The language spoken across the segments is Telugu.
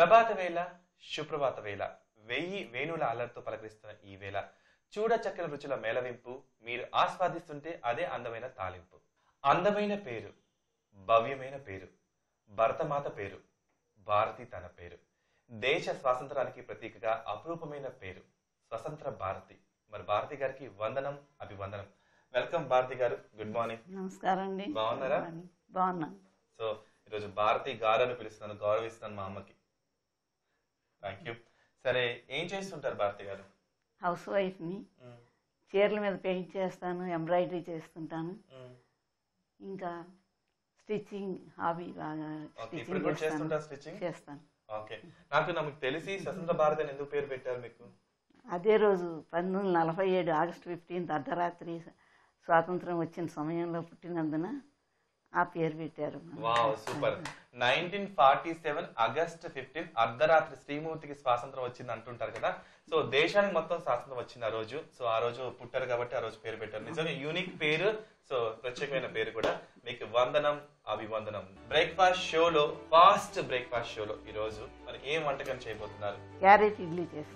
ప్రభాత వేళ సుప్రభాత వేళ వెయ్యి వేణుల అల్లరితో పలకరిస్తున్న ఈ వేళ చూడ చక్కని రుచుల మేళవింపు మీరు ఆస్వాదిస్తుంటే అదే అందమైన తాలింపు అందమైన పేరు భవ్యమైన పేరు భరతమాత పేరు భారతి తన పేరు దేశ స్వాతంత్రానికి ప్రతీకగా అపురూపమైన పేరు స్వతంత్ర భారతి మరి భారతి గారికి వందనం అభివందనం వెల్కమ్ భారతి గారు గుడ్ మార్నింగ్ నమస్కారం అండి బాగున్నారా? బాగున్నాను సో ఈరోజు భారతి గారు అని పిలుస్తున్నాను గౌరవిస్తున్నాను మా అమ్మకి థ్యాంక్ యూ సరే ఏం చేస్తుంటారు భారతి గారు హౌస్ వైఫ్ని మ్మ్. చీరల మీద పెయింట్ చేస్తాను ఎంబ్రాయిడరీ చేస్తుంటాను మ్మ్. ఇంకా స్టిచ్చింగ్ హాబీ బాగా ఓకే ఇప్పుడు స్టిచ్చింగ్ కూడా చేస్తాను చేస్తుంటారు స్టిచ్చింగ్ చేస్తాను ఓకే నాకు నాకు తెలిసి స్వతంత్ర భారత్ అని ఎందుకు పేరు పెట్టారు మీకు అదే రోజు పంతొమ్మిది వందల నలభై ఏడు ఆగస్టు ఫిఫ్టీన్త్ అర్ధరాత్రి స్వాతంత్రం వచ్చిన సమయంలో పుట్టినందున ఆ పేరు పెట్టారు wow super nineteen forty seven August fifteen అర్ధరాత్రి శ్రీమూర్తికి స్వాతంత్రం వచ్చింది అంటుంటారు కదా సో దేశానికి మొత్తం స్వాతంత్రం వచ్చింది ఆ రోజు సో ఆ రోజు పుట్టారు కాబట్టి ఆ రోజు పేరు పెట్టారు నిజంగా యూనిక్ పేరు సో ప్రత్యేకమైన పేరు కూడా మీకు వందనం అభివందనం బ్రేక్ఫాస్ట్ షోలో ఫాస్ట్ బ్రేక్ఫాస్ట్ షోలో ఈ రోజు మరి ఏం వంటకం చేయబోతున్నారు క్యారెట్ ఇడ్లీ చేస్తాను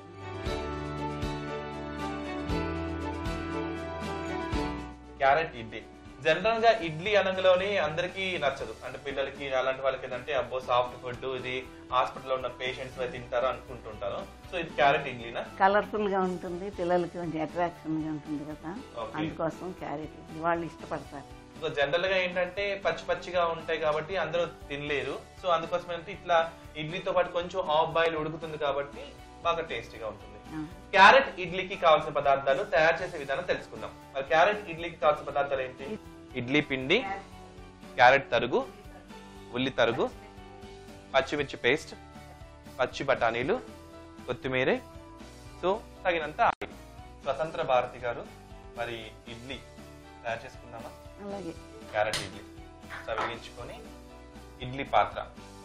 క్యారెట్ ఇడ్లీ జనరల్ గా ఇడ్లీ అనగానే అందరికీ నచ్చదు అంటే పిల్లలకి అలాంటి వాళ్ళకి ఏంటంటే అబ్బో సాఫ్ట్ ఫుడ్ ఇది హాస్పిటల్లో ఉన్న పేషెంట్స్ తింటారు అనుకుంటుంటారు సో ఇది క్యారెట్ ఇడ్లీనా కలర్ఫుల్గా ఉంటుంది పిల్లలకి కొంచెం అట్రాక్షన్గా ఉంటుంది కదా Okay. అందుకోసం క్యారెట్ ఇడ్లీ వాళ్ళు ఇష్టపడతారు సో జనరల్ గా ఏంటంటే పచ్చి పచ్చిగా ఉంటాయి కాబట్టి అందరూ తినలేరు సో అందుకోసం ఏంటంటే ఇట్లా ఇడ్లీతో పాటు కొంచెం హాఫ్ బాయిల్ ఉడుకుతుంది కాబట్టి బాగా టేస్టీగా ఉంటుంది ఆ. క్యారెట్ ఇడ్లీకి కావాల్సిన పదార్థాలు తయారు చేసే విధానం తెలుసుకుందాం మరి క్యారెట్ ఇడ్లీకి కావాల్సిన పదార్థాలు ఏంటి ఇడ్లీ పిండి క్యారెట్ తరుగు ఉల్లి తరుగు పచ్చిమిర్చి పేస్ట్ పచ్చి బఠానీలు కొత్తిమీర సో తగినంత ఆయిల్ స్వతంత్ర భారతి గారు మరి ఇడ్లీ తయారు చేసుకుందామా అలాగే క్యారెట్ ఇడ్లీ స్టవ్ వెలిగించుకొని ఇడ్లీ పాత్ర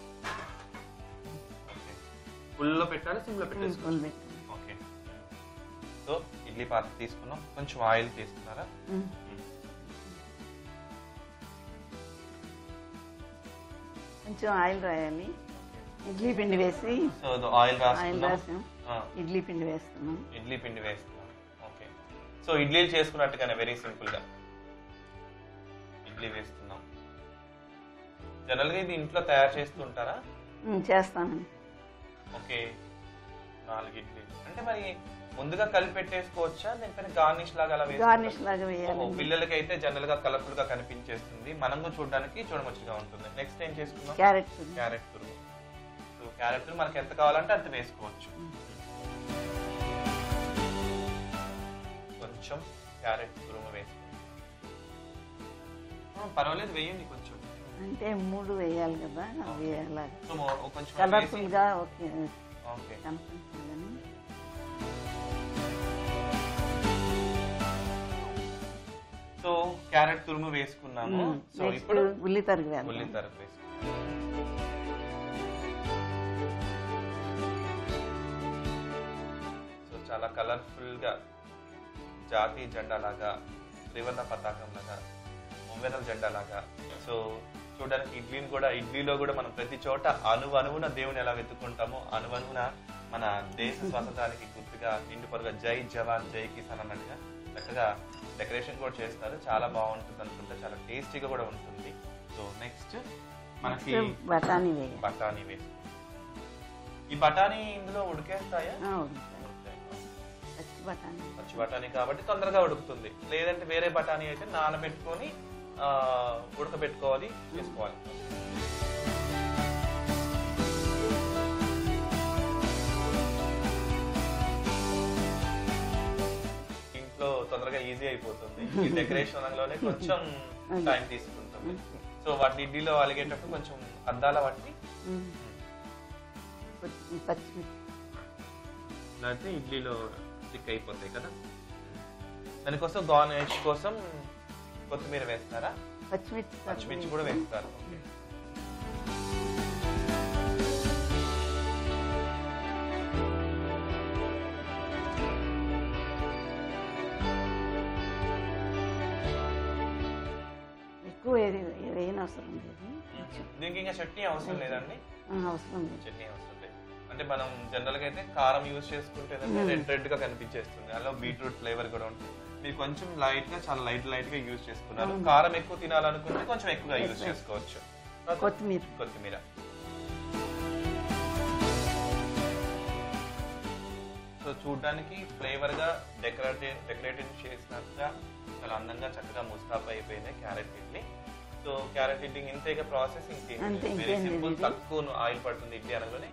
ఓకే ఫుల్లో పెట్టాలి సిమ్లో పెట్టేసుకోవాలి ఫుల్ పెట్టాను ఓకే సో ఇడ్లీ పాత్ర తీసుకున్నాం కొంచెం ఆయిల్ తీసుకున్నారా ఉమ్. కొంచెం ఆయిల్ రాయాలి ఇడ్లీ పిండి వేసి సో ఇది ఆయిల్ ఆయిల్ రాసుకున్నాం రాసాం ఆ, ఇడ్లీ పిండి వేస్తున్నాం ఇడ్లీ పిండి వేస్తున్నాం ఓకే సో ఇడ్లీలు చేసుకున్నట్టుగానే వెరీ సింపుల్ గా ఇడ్లీ వేస్తున్నాం జనరల్ గా ఇది ఇంట్లో తయారు చేస్తుంటారా ఉమ్, చేస్తాను ఓకే నాలుగు ఇడ్లీ అంటే మరి ముందుగా కలిపి పెట్టేసుకోవచ్చా దీనిపైన గార్నిష్ లాగా అలా వేసుకోవచ్చా? గార్నిష్ లాగా ఓహో, వేయాలి పిల్లలకి అయితే జనరల్ గా కలర్ఫుల్ గా కనిపించేస్తుంది మనం కూడా చూడడానికి చూడముచ్చుగా ఉంటుంది నెక్స్ట్ ఏం చేసుకుందాం క్యారెట్ తురుము. క్యారెట్ తురుము సో క్యారెట్ తురుము మనకి ఎంత కావాలంటే అంత వేసుకోవచ్చు కొంచెం క్యారెట్ తురుము వేసుకోండి ఆ, పర్వాలేదు వేయండి కొంచెం అంటే మూడు వేయాలి కదా అవి అలా సో మో- ఓ కొంచెం వేసి- కలర్ఫుల్ గా ఓకే ఓకే కనిపించాలని సో క్యారెట్ తురుము వేసుకున్నాము సో నెక్స్ట్ ఇప్పుడు ఉల్లి తరుగు వేయాలి ఉల్లి తరుగు వేసుకున్నాం సో చాలా కలర్ఫుల్ గా జాతీయ జెండా లాగా త్రివర్ణ పతాకం లాగా ముంబెనల్ జెండా లాగా సో చూడడానికి ఇడ్లీని కూడా ఇడ్లీలో కూడా మనం ప్రతి చోట అణువు అణువున దేవుని ఎలా వెతుక్కుంటామో అణువణువున మన దేశ స్వాతంత్రానికి గుర్తుగా నిండు పరుగా జై జవాన్ జై కిసాన్ అన్నట్టుగా చక్కగా డెకరేషన్ కూడా చేస్తారు చాలా బాగుంటుంది అనుకుంటా చాలా టేస్టీగా కూడా ఉంటుంది సో నెక్స్ట్ మనకి నెక్స్ట్ బఠానీ వేయాలి బఠానీ వేసుకుంటాం ఈ బఠానీ ఇందులో ఉడికేస్తాయా ఆ, ఉడుకుతాయి. పచ్చి బఠానీ పచ్చి బఠానీ కాబట్టి తొందరగా ఉడుకుతుంది లేదంటే వేరే బఠానీ అయితే నానబెట్టుకొని ఆ, ఉడకబెట్టుకోవాలి చేసుకోవాలి ఇంట్లో తొందరగా ఈజీ అయిపోతుంది ఈ డెకరేషన్ అనగానే కొంచెం టైం తీసుకుంటుంది సో వాటిని ఇడ్లీలో అలిగేటప్పుడు కొంచెం అద్దాల వాటిని ఉమ్. పచ్చి- పచ్చిమిర్చి అయితే ఇడ్లీలో స్టిక్ అయిపోతాయి కదా దానికోసం గార్నిష్ కోసం కొత్తిమీర వేస్తారా పచ్చిమిర్చి తరుగు పచ్చిమిర్చి కూడా వేస్తారు ఓకే. ఎక్కువ ఏది వేయని అవసరం లేదు కొంచెం దీనికి ఇంకా చట్నీ అవసరం లేదండి ఆ, అవసరం లేదు చట్నీ అవసరం లేదు అంటే మనం జనరల్ గా అయితే కారం యూజ్ చేసుకుంటే రెడ్ రెడ్ గా కనిపించేస్తుంది అలా బీట్రూట్ ఫ్లేవర్ కూడా ఉంటుంది మీరు కొంచెం లైట్ గా చాలా లైట్ లైట్ గా యూజ్ చేసుకున్నారు కారం ఎక్కువ తినాలనుకుంటే కొంచెం ఎక్కువగా యూజ్ చేసుకోవచ్చు తర్వాత కొత్తిమీర కొత్తిమీర సో చూడడానికి ఫ్లేవర్ గా డెకరేటివ్ డెకరేటివ్ చేసినట్టుగా చాలా అందంగా చక్కగా ముస్తాబ్ అయిపోయింది carrot idli so carrot idli ఇంతేగా ప్రాసెస్ అంతే, ఇంకేం వెరీ ఇంకేం లేదు సింపుల్ ఇది. తక్కువ ఆయిల్ పడుతుంది ఇడ్లీ అనగానే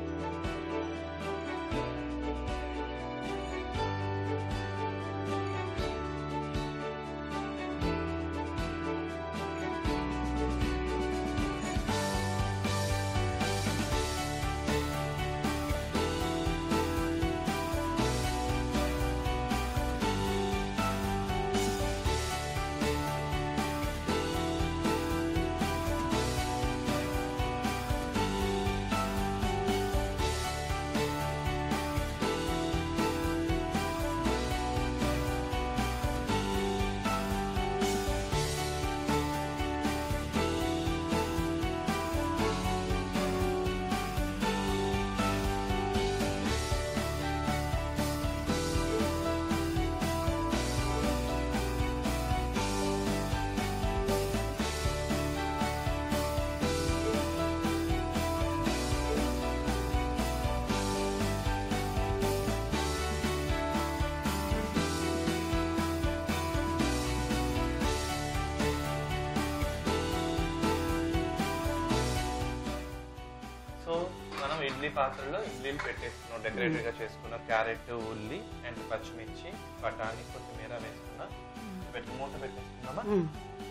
సో మనం ఇడ్లీ పాత్రలో ఇడ్లీలు పెట్టేసుకున్నాం డెకరేటివ్ గా చేసుకున్న క్యారెట్ ఉల్లి అండ్ పచ్చిమిర్చి బఠానీ కొత్తిమీర వేసుకున్నాం పెట్టి మూత పెట్టేసుకున్నామా ఉమ్.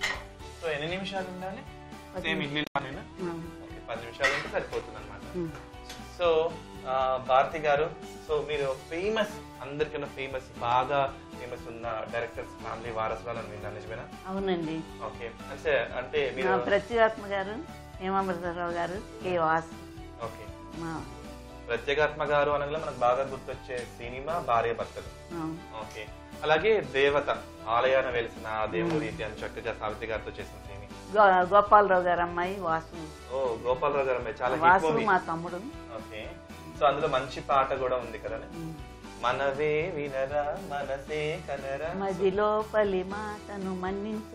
సో ఎన్ని నిమిషాలు ఉండాలి పది సేమ్ ఇడ్లీ లాగానేనా ఉమ్. ఓకే పది నిమిషాలు ఉంటే సరిపోతుంది అనమాట ఉమ్. సో ఆ, భారతి గారు సో మీరు ఫేమస్ అందరికన్నా ఫేమస్ బాగా ఫేమస్ ఉన్న డైరెక్టర్స్ ఫ్యామిలీ వారసురాలు అని విన్నాను నిజమేనా అవునండి ఓకే అంటే అంటే మీరు మా ప్రత్యేగాత్మ గారు హేమామృతరావు గారు కే వాస్ ఓకే మా ప్రత్యేగాత్మ గారు అనగా మనకు బాగా గుర్తొచ్చే సినిమా భార్య భర్తలు ఆ, ఓకే అలాగే దేవత ఆలయాన వెలిసిన ఆ దేవుడి రీతి అని చక్కగా సావిత్రి గారితో చేసిన సినీ గో- గోపాలరావు గారు అమ్మాయి వాసు ఓ గోపాలరావు గారు అమ్మాయి చాలా హిట్ వాసు మూవీ మా తమ్ముడు ఓకే సో అందులో మంచి పాట కూడా ఉంది కదా ఉమ్. మనవే వినరా మనసే కనరా మదిలో పలి మాటను మన్నించ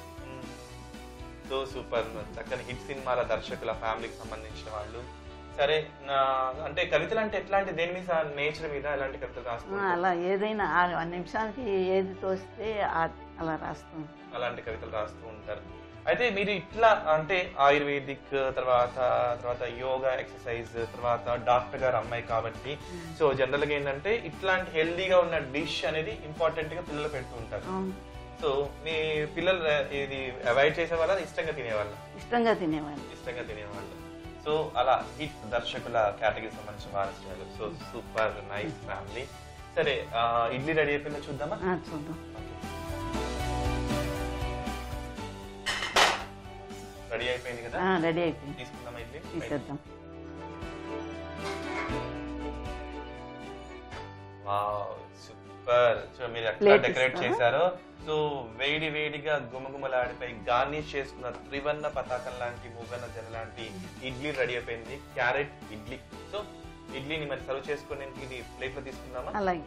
సో సూపర్ చక్కని హిట్ సినిమాల దర్శకుల ఫ్యామిలీకి సంబంధించిన వాళ్ళు సరే నా అంటే కవితలు అంటే ఎట్లాంటి దేని మీద నేచర్ మీద ఎలాంటి కవితలు ఆ, రాస్తున్నారు అలా ఏదైనా ఆ ఆ నిమిషానికి ఏది తోస్తే ఆ- అలా రాస్తాం అలాంటి కవితలు రాస్తూ ఉంటారు అయితే మీరు ఇట్లా అంటే ఆయుర్వేదిక్ తర్వాత తర్వాత యోగా ఎక్సర్సైజ్ తర్వాత డాక్టర్ గారు అమ్మాయి కాబట్టి సో జనరల్ గా ఏంటంటే ఇట్లాంటి హెల్దీగా ఉన్న డిష్ అనేది ఇంపార్టెంట్ గా పిల్లలు పెడుతూ ఉంటారు అవును సో మీ పిల్లలు ఇది అవాయిడ్ చేసే వాళ్ళ ఇష్టంగా తినేవాళ్ళ ఇష్టంగా తినేవాడిని ఇష్టంగా తినేవాళ్ళు సో అలా హిట్ దర్శకుల కేటగిరీ సంబంధించిన వారసులు సో సూపర్ నైస్ ఫ్యామిలీ సరే ఆ, ఇడ్లీ రెడీ అయిపోయిందో చూద్దామా ఆ, చూద్దాం రెడీ అయిపోయింది కదా ఆ, రెడీ అయిపోయింది తీసుకుందామా ఇడ్లీ తీసేద్దాం సూపర్ సో మీరు ఎట్లా Plate డెకరేట్ ఇస్తారా? చేశారో సో వేడి వేడిగా గుమగుమలాడిపై గార్నిష్ చేసుకున్న త్రివర్ణ పతాకం లాంటి మూగన్న జన లాంటి ఇడ్లీ రెడీ అయిపోయింది క్యారెట్ ఇడ్లీ సో ఇడ్లీని మరి సర్వ్ చేసుకుని ఇది ప్లేట్ లో తీసుకుందామా అలాగే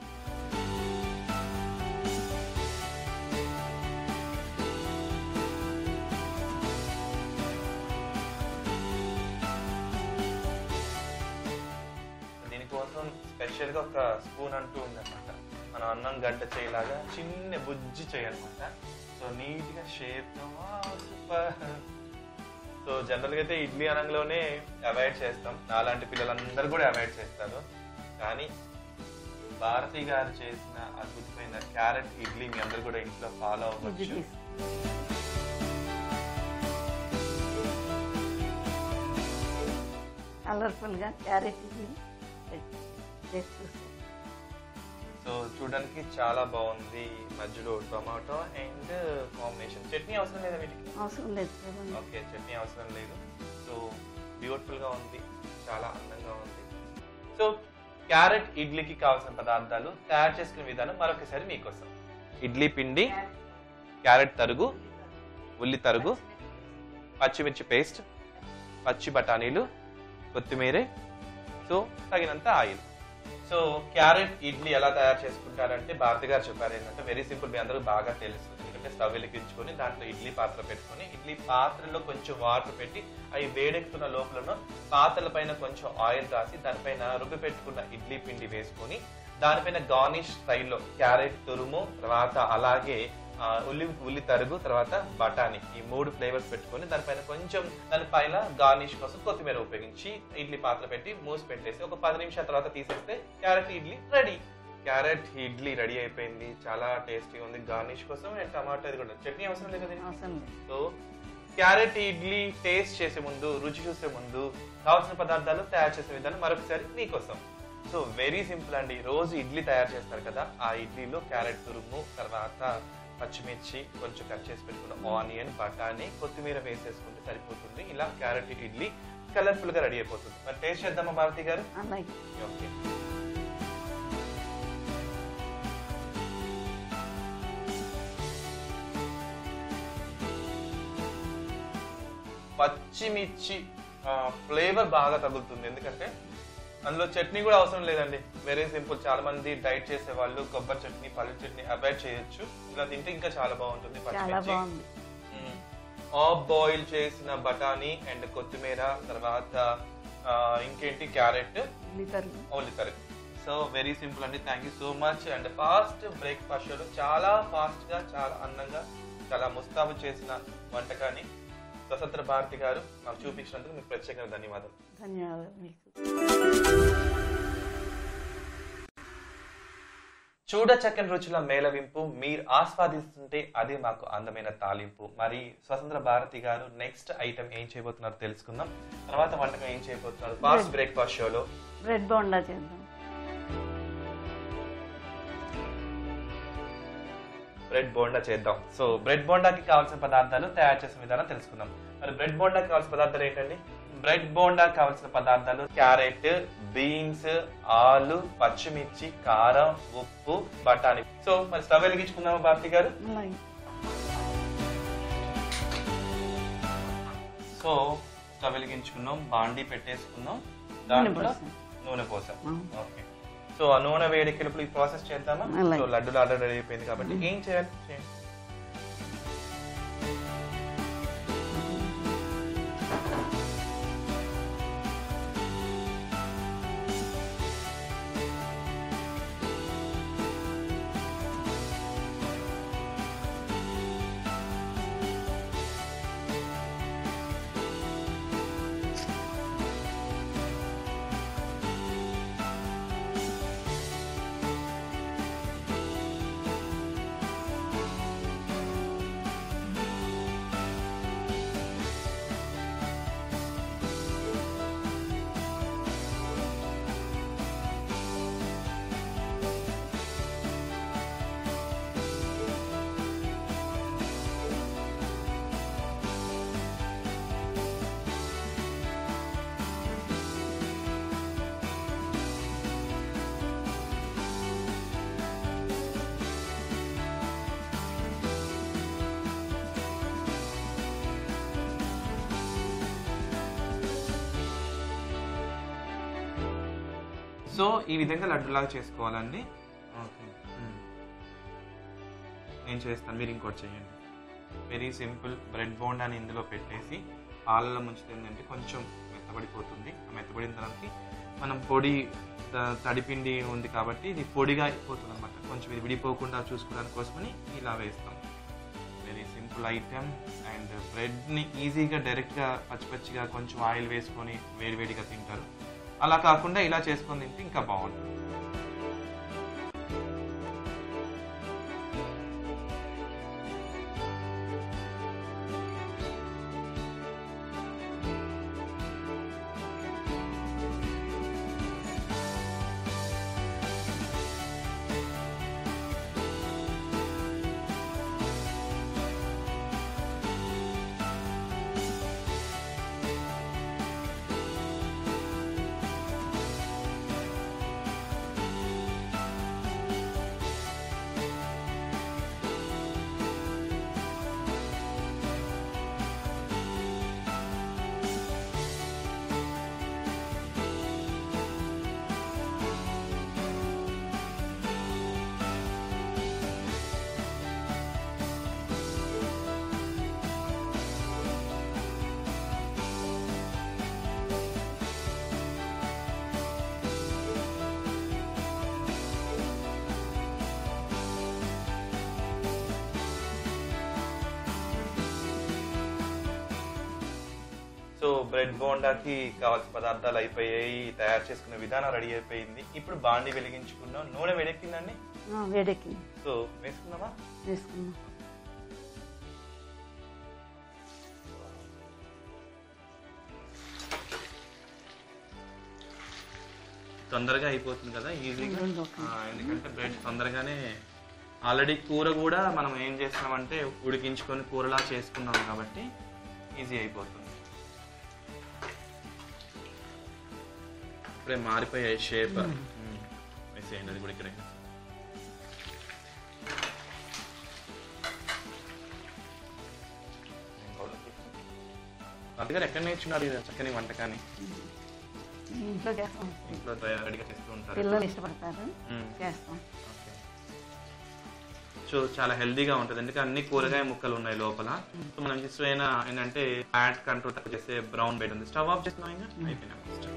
దీనికోసం స్పెషల్ గా ఒక స్పూన్ అంటూ ఉందన్నమాట మనం అన్నం గంట చేయలాగా చిన్న బుజ్జి చేయనమాట సో నీట్ గా షేప్ సూపర్ సో జనరల్ గా అయితే ఇడ్లీ అనంలోనే అవాయిడ్ చేస్తాం నాలాంటి పిల్లలందరూ కూడా అవాయిడ్ చేస్తారు కానీ భారతి గారు చేసిన అద్భుతమైన క్యారెట్ ఇడ్లీ మీ అందరు కూడా ఇంట్లో ఫాలో ఇది అవ్వచ్చు తీసి కలర్ఫుల్గా క్యారెట్ ఇది టేస్ట్ చూస్తాం సో చూడడానికి చాలా బాగుంది మధ్యలో టొమాటో అండ్ కాంబినేషన్ చట్నీ అవసరం లేదా వీటికి అవసరం లేదు చూడండి ఓకే చట్నీ అవసరం లేదు సో బ్యూటిఫుల్ గా ఉంది చాలా అందంగా ఉంది సో క్యారెట్ ఇడ్లీకి కావాల్సిన పదార్థాలు తయారు చేసుకునే విధానం మరొకసారి మీకోసం ఇడ్లీ పిండి క్యారెట్ తరుగు ఉల్లి తరుగు పచ్చిమిర్చి పేస్ట్ పచ్చి బఠానీలు కొత్తిమీర సో తగినంత ఆయిల్ సో క్యారెట్ ఇడ్లీ ఎలా తయారు చేసుకుంటారంటే భారతి గారు చెప్పారు ఏంటంటే వెరీ సింపుల్ మీ అందరూ బాగా తెలుసు ఎందుకంటే స్టవ్ వెలిగించుకొని దాంట్లో ఇడ్లీ పాత్ర పెట్టుకొని ఇడ్లీ పాత్రలో కొంచెం వాటర్ పెట్టి అవి వేడెక్కుతున్న లోపల పాత్రల పైన కొంచెం ఆయిల్ రాసి దానిపైన రుబ్బి పెట్టుకున్న ఇడ్లీ పిండి వేసుకొని దానిపైన గార్నిష్ స్టైల్లో క్యారెట్ తురుము తర్వాత అలాగే ఆ, ఉల్లి ఉల్లి తరుగు తర్వాత బఠానీ ఈ మూడు ఫ్లేవర్స్ పెట్టుకొని దానిపైన కొంచెం దానిపైన గార్నిష్ కోసం కొత్తిమీర ఉపయోగించి ఇడ్లీ పాత్ర పెట్టి మూసి పెట్టేసి ఒక పది నిమిషాల తర్వాత తీసేస్తే carrot idli ready carrot idli ready అయిపోయింది చాలా టేస్టీ ఉంది గార్నిష్ కోసం అండ్ టమాటా ఇది కూడా చట్నీ అవసరం లేదు కదా అవసరం లేదు సో క్యారెట్ ఇడ్లీ టేస్ట్ చేసే ముందు రుచి చూసే ముందు కావాల్సిన పదార్థాలు తయారు చేసే విధానం మరొకసారి మీకోసం సో వెరీ సింపుల్ అండి రోజు ఇడ్లీ తయారు చేస్తారు కదా ఆ ఇడ్లీలో క్యారెట్ తురుము తర్వాత పచ్చిమిర్చి కొంచెం కట్ చేసి పెట్టుకున్న ఆనియన్ బఠానీ కొత్తిమీర వేసేసుకుంటే సరిపోతుంది ఇలా క్యారెట్ ఇడ్లీ కలర్ఫుల్ గా రెడీ అయిపోతుంది మరి టేస్ట్ చేద్దామా భారతి గారు అలాగే ఓకే పచ్చిమిర్చి ఫ్లేవర్ బాగా తగులుతుంది ఎందుకంటే అందులో చట్నీ కూడా అవసరం లేదండి వెరీ సింపుల్ చాలా మంది డైట్ చేసే వాళ్ళు కొబ్బరి చట్నీ పల్లి చట్నీ అవాయిడ్ చేయొచ్చు ఇలా తింటే ఇంకా చాలా బాగుంటుంది చాలా పచ్చిమిర్చి బాగుంది ఆఫ్ బాయిల్ చేసిన బఠానీ అండ్ కొత్తిమీర తర్వాత ఆ, ఇంకేంటి క్యారెట్ ఉల్లి తరుగు only correct so very simple అండి thank you so much and fast breakfast షోలో చాలా ఫాస్ట్ గా చాలా అందంగా చాలా ముస్తాబు చేసిన వంటకాన్ని స్వతంత్ర భారతి గారు నాకు చూపించినందుకు మీకు ప్రత్యేకంగా ధన్యవాదాలు ధన్యవాదాలు మీకు చూడ చక్కని రుచుల మేళవింపు మీరు ఆస్వాదిస్తుంటే అదే మాకు అందమైన తాలింపు మరి స్వతంత్ర భారతి గారు నెక్స్ట్ ఐటమ్ ఏం చేయబోతున్నారు తెలుసుకుందాం తర్వాత వంటకం ఏం చేయబోతున్నారు ఫాస్ట్ బ్రేక్ఫాస్ట్ షోలో బ్రెడ్ బోండా చేద్దాం బ్రెడ్ బోండా చేద్దాం సో బ్రెడ్ బోండాకి కావాల్సిన పదార్థాలు తయారు చేసే విధానం తెలుసుకుందాం మరి బ్రెడ్ బోండాకి కావాల్సిన పదార్థాలు ఏంటండి బ్రెడ్ బోండా కావాల్సిన పదార్థాలు క్యారెట్ బీన్స్ ఆలు పచ్చిమిర్చి కారం ఉప్పు బఠానీ సో మరి స్టవ్ వెలిగించుకుందామా భారతి గారు అలాగే సో స్టవ్ వెలిగించుకున్నాం బాండి పెట్టేసుకున్నాం నూనె దాంట్లో పోసాం. నూనె పోసాం ఆ. ఓకే సో ఆ నూనె వేడికెళ్ళిప్పుడు ఈ ప్రాసెస్ చేద్దామా అలాగే. సో లడ్డూలు ఆర్డర్ రెడీ అయిపోయింది కాబట్టి ఏం చేయాలి చేయండి సో ఈ విధంగా లడ్డులాగా చేసుకోవాలండి ఓకే మ్మ్. నేను చేస్తాను మీరు ఇంకోటి చేయండి వెరీ సింపుల్ బ్రెడ్ బోండాని ఇందులో పెట్టేసి పాలలో ముంచితే ఏంటంటే కొంచెం మెత్తబడిపోతుంది ఆ మెత్తబడిన తర్వాత మనం పొడి త- తడిపిండి ఉంది కాబట్టి ఇది పొడిగా అయిపోతుంది అనమాట కొంచెం ఇది విడిపోకుండా చూసుకోవడానికి కోసమని ఇలా వేస్తాం వెరీ సింపుల్ ఐటెం అండ్ బ్రెడ్ని ఈజీగా డైరెక్ట్గా పచ్చి పచ్చిగా కొంచెం ఆయిల్ వేసుకొని వేడివేడిగా తింటారు అలా కాకుండా ఇలా చేసుకొని తింటే ఇంకా బాగుంటుంది బ్రెడ్ బోండాకి కావాల్సిన పదార్థాలు అయిపోయాయి తయారు చేసుకునే విధానం రెడీ అయిపోయింది ఇప్పుడు బాండి వెలిగించుకున్నాం నూనె వేడెక్కిందండి ఆ, వేడెక్కింది సో వేసుకుందామా వేసుకున్నాం తొందరగా అయిపోతుంది కదా ఈజీగా రెండు ఒక ఆ, ఎందుకంటే బ్రెడ్ తొందరగానే ఆల్రెడీ కూర కూడా మనం ఏం చేస్తామంటే ఉడికించుకొని కూరలా చేసుకున్నాం కాబట్టి ఈజీ అయిపోతుంది ఇప్పుడే మారిపోయాయి షేప్ వేసేయండి అది కూడా ఇక్కడే అందుకని ఎక్కడ నేర్చుకున్నారు ఇది చక్కని వంటకాన్ని ఇంట్లో చేస్తాం ఇంట్లో రెడీగా చేస్తూ ఉంటారు పిల్లలు ఇష్టపడతారు మ్మ్. చేస్తాం సో చాలా హెల్దీగా ఉంటుంది ఎందుకంటే అన్ని కూరగాయ ముక్కలు ఉన్నాయి లోపల సో మనం ఇష్టమైన ఏంటంటే ఫ్యాట్ కంట్రోల్ తక్కువ చేసే బ్రౌన్ బెడ్ ఉంది స్టవ్ ఆఫ్ చేస్తున్నాం ఇంకా అయిపోయినా ఫస్ట్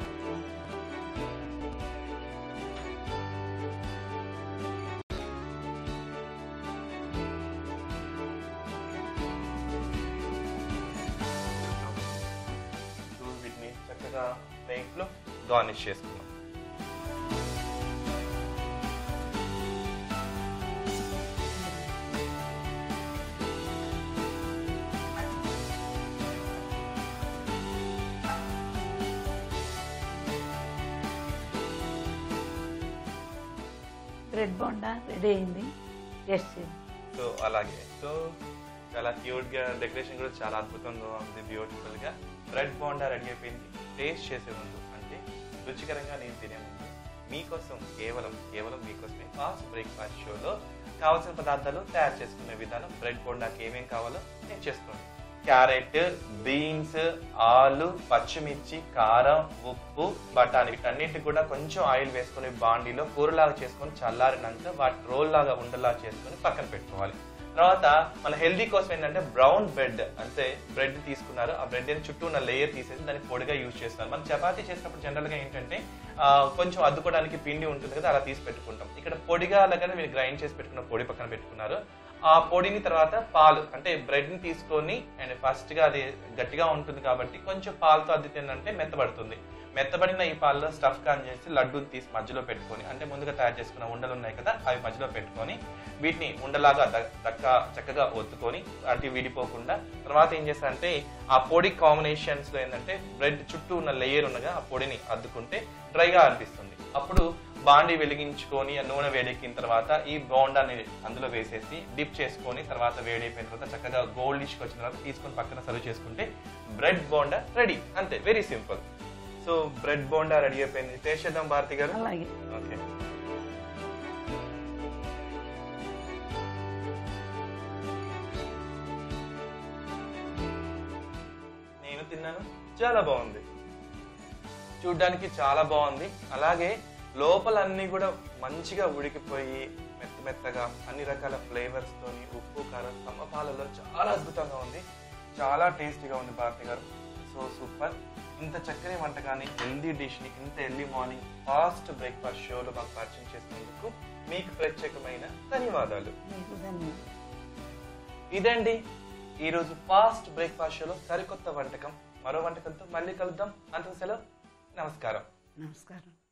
సో వీటిని చక్కగా నెయ్యిలో గార్నిష్ చేసుకున్నాం బ్రెడ్ బోండా రెడీ అయింది టేస్ట్ చేయండి సో అలాగే సో చాలా క్యూట్ గా డెకరేషన్ కూడా చాలా అద్భుతంగా ఉంది బ్యూటిఫుల్ గా బ్రెడ్ బోండా రెడీ అయిపోయింది టేస్ట్ చేసే ముందు అంటే రుచికరంగా నేను తినే ముందు మీకోసం కేవలం కేవలం మీకోసమే ఫాస్ట్ బ్రేక్ఫాస్ట్ షోలో కావాల్సిన పదార్థాలు తయారు చేసుకునే విధానం బ్రెడ్ బోండాకి ఏమేం కావాలో నేను చేసుకోండి క్యారెట్ బీన్స్ ఆలు పచ్చిమిర్చి కారం ఉప్పు బఠానీ వీటన్నిటి కూడా కొంచెం ఆయిల్ వేసుకొని బాండీలో కూరలాగా చేసుకొని చల్లారినాక వాటి రోల్ లాగా ఉండలా చేసుకొని పక్కన పెట్టుకోవాలి తర్వాత మన హెల్దీ కోసం ఏంటంటే బ్రౌన్ బ్రెడ్ అంటే బ్రెడ్ తీసుకున్నారు ఆ బ్రెడ్ చుట్టూ ఉన్న లేయర్ తీసేసి దాన్ని పొడిగా యూజ్ చేస్తున్నారు మనం చపాతీ చేసినప్పుడు జనరల్ గా ఏంటంటే ఆ, కొంచెం అద్దుకోవడానికి పిండి ఉంటుంది కదా అలా తీసి పెట్టుకుంటాం ఇక్కడ పొడిగా అలాగనే మీరు గ్రైండ్ చేసి పెట్టుకున్న పొడి పక్కన పెట్టుకున్నారు ఆ పొడిని తర్వాత పాలు అంటే బ్రెడ్ ని తీసుకొని అండ్ ఫస్ట్ గా అది గట్టిగా ఉంటుంది కాబట్టి కొంచెం పాలతో అద్దితే ఏంటంటే మెత్తబడుతుంది మెత్తబడిన ఈ పాలలో స్టఫ్ కాన్ చేసి లడ్డూని తీసి మధ్యలో పెట్టుకొని అంటే ముందుగా తయారు చేసుకున్న ఉండలు ఉన్నాయి కదా అవి మధ్యలో పెట్టుకొని వీటిని ఉండలాగా ద- దక్క చక్కగా ఒత్తుకొని అటు విడిపోకుండా తర్వాత ఏం చేస్తారంటే ఆ పొడి కాంబినేషన్స్ లో ఏంటంటే బ్రెడ్ చుట్టూ ఉన్న లేయర్ ఉన్నగా ఆ పొడిని అద్దుకుంటే డ్రైగా అనిపిస్తుంది అప్పుడు బాండి వెలిగించుకొని ఆ నూనె వేడెక్కిన తర్వాత ఈ బోండాని అందులో వేసేసి డిప్ చేసుకొని తర్వాత వేడైపోయిన తర్వాత చక్కగా గోల్డిష్కి వచ్చిన తర్వాత తీసుకొని పక్కన సర్వ్ చేసుకుంటే బ్రెడ్ బోండా రెడీ అంతే very simple so bread bonda ready అయిపోయింది టేస్ట్ చేద్దాం భారతి గారు అలాగే ఓకే నేను తిన్నాను చాలా బాగుంది చూడ్డానికి చాలా బాగుంది అలాగే లోపల అన్ని కూడా మంచిగా ఉడికిపోయి మెత్త మెత్తగా అన్ని రకాల ఫ్లేవర్స్ తోని ఉప్పు కారం సమపాలలో చాలా అద్భుతంగా ఉంది చాలా టేస్టీగా ఉంది భారతి గారు సో సూపర్ ఇంత చక్కని వంటకాన్ని హెల్దీ డిష్ని ఇంత ఎర్లీ మార్నింగ్ ఫాస్ట్ బ్రేక్ఫాస్ట్ షోలో మాకు పరిచయం చేసినందుకు మీకు ప్రత్యేకమైన ధన్యవాదాలు మీకు ధన్యవాదాలు ఇదండి ఈరోజు ఫాస్ట్ బ్రేక్ఫాస్ట్ షోలో సరికొత్త వంటకం మరో వంటకంతో మళ్ళీ కలుద్దాం అంత సెలవు నమస్కారం నమస్కారం